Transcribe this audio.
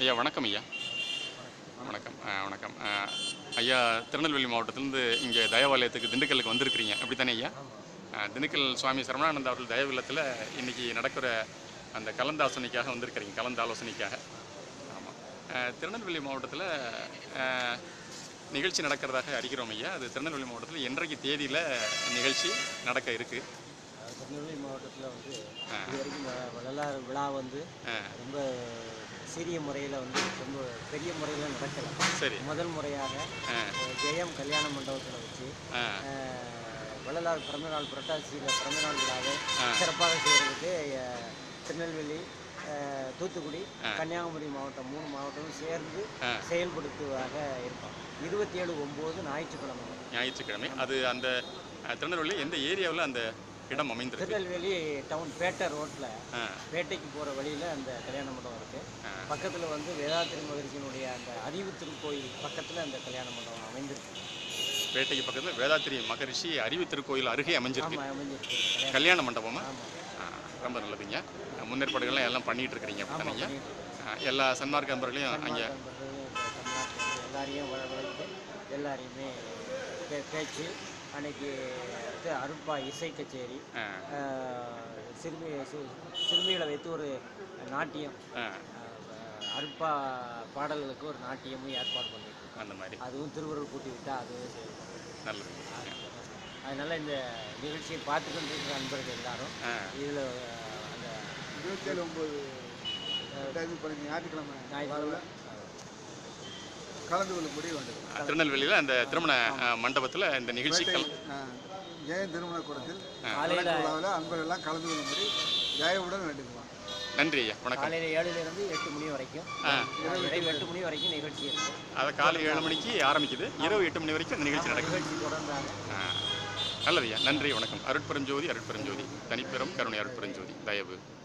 ஐயா வணக்கம் ஐயா வணக்கம் ஆ, வணக்கம் ஆ, ஐயா திருநெல்வேலி மாவட்டத்திலேருந்து இங்கே தயவாலயத்துக்கு திண்டுக்கலுக்கு வந்திருக்கிறீங்க அப்படி தானே ஐயா ஆ, திண்டுக்கல் சுவாமி சரவணானந்த அவர்கள் தயவில்லத்தில் இன்னைக்கு நடக்கிற அந்த கலந்தாலோசனைக்காக வந்திருக்கிறீங்க கலந்தாலோசனைக்காக ஆமாம் திருநெல்வேலி மாவட்டத்தில் நிகழ்ச்சி நடக்கிறதாக அறிகிறோம் ஐயா அது திருநெல்வேலி மாவட்டத்தில் என்றைக்கு தேதியில் நிகழ்ச்சி நடக்க இருக்குது திருநெல்வேலி மாவட்டத்தில் வந்து இது வரைக்கும் வ- வள்ளலார் விழா வந்து ஆ. ரொம்ப சிறிய முறையில் வந்து ரொம்ப பெரிய முறையில் நடக்கலை சரி முதல் முறையாக ஆ. அஹ், ஜெயம் கல்யாண மண்டபத்தில் வச்சு ஆ அஹ், வள்ளலார் பிறந்தநாள் புரட்டாசியில் பிறந்தநாள் விழாவை ஆ. சிறப்பாக செய்கிறதுக்கு அஹ், திருநெல்வேலி அஹ், தூத்துக்குடி கன்னியாகுமரி மாவட்டம் மூணு மாவட்டமும் சேர்ந்து ஆ. செயல்படுத்துவதாக இருக்கோம் இருபத்தி ஏழு ஒம்பது ஞாயிற்றுக்கிழமை ஞாயிற்றுக்கிழமை அது அந்த அஹ், திருநெல்வேலி எந்த ஏரியாவில் அந்த இடம் அமைந்திருக்கு திருநெல்வேலி டவுன் பேட்டை ரோட்டில் ஆ பேட்டைக்கு போகிற வழியில் அந்த கல்யாண மண்டபம் இருக்குது ஆ. பக்கத்தில் வந்து வேதாத்திரி மகரிஷியினுடைய அந்த அறிவு திருக்கோயில் பக்கத்தில் அந்த கல்யாண மண்டபம் அமைந்திருக்கு பேட்டைக்கு பக்கத்தில் வேதாத்திரி மகரிஷி அறிவு திருக்கோயில் அருகே அமைஞ்சிருக்கு ஆமாம் அமைஞ்சிருக்கு கல்யாணம் கல்யாண மண்டபமா ஆமாம் ஆ, ரொம்ப நல்லதுங்க முன்னேற்பாடுகள்லாம் எல்லாம் பண்ணிட்டு இருக்கிறீங்க ஆமாம் அப்படித்தானீங்க பண்ணிட்டு எல்லா சன்மார்க்க அன்பர்களையும் அங்கே தமிழ்நாட்டில் வந்து எல்லாரையும் வரவழைத்து எல்லாரையுமே பே- பேச்சு அன்னைக்கு இது அருட்பா இசை கச்சேரி ஆ, ஆஹ், சிறுமி சி- சிறுமிகளை வைத்து ஒரு நாட்டியம் ஆ, ஆஹ், அருட்பா பாடல்களுக்கு ஒரு நாட்டியமும் ஏற்பாடு பண்ணியிருக்கோம் அந்த மாதிரி அதுவும் திருவுருள் கூட்டி விட்டா அதுவும் செய்வோம் நல்லது அதனால் இந்த நிகழ்ச்சியை பார்த்துக்கிட்டு இருக்கிற நண்பர்கள் எல்லாரும் ஆ இதில் அந்த இருபத்தேழு ஒம்பது ரெண்டாயிரத்தி பதினஞ்சு ஞாயிற்றுக்கிழமை ஞாயிற்றுக்கிழமை கலந்து கொள்ளும்படி வேண்டும் திருநெல்வேலியில் அந்த திருமண மண்டபத்தில் இந்த நிகழ்ச்சி கல் ஜெயன் திருமண கூடத்தில் காலையில் விழாவில் அன்பர்கள்லாம் கலந்து கொள்ளும்படி ஜெயவுடன் வேண்டுகிறோம் நன்றி ஐயா வணக்கம் காலையில் ஏழுலேருந்து எட்டு மணி வரைக்கும் இரவு எட்டு மணி வரைக்கும் நிகழ்ச்சி இருக்கும் அதை காலை ஏழு மணிக்கு ஆரம்பிக்குது இரவு எட்டு மணி வரைக்கும் அந்த நிகழ்ச்சி நடக்குது நிகழ்ச்சி தொடர்ந்தாங்க ஆ, நல்லது ஐயா நன்றி வணக்கம் அருட்பெருஞ்சோதி அருட்பெருஞ்சோதி தனிப்பெரும் கருணை அருட்பெருஞ்சோதி தயவு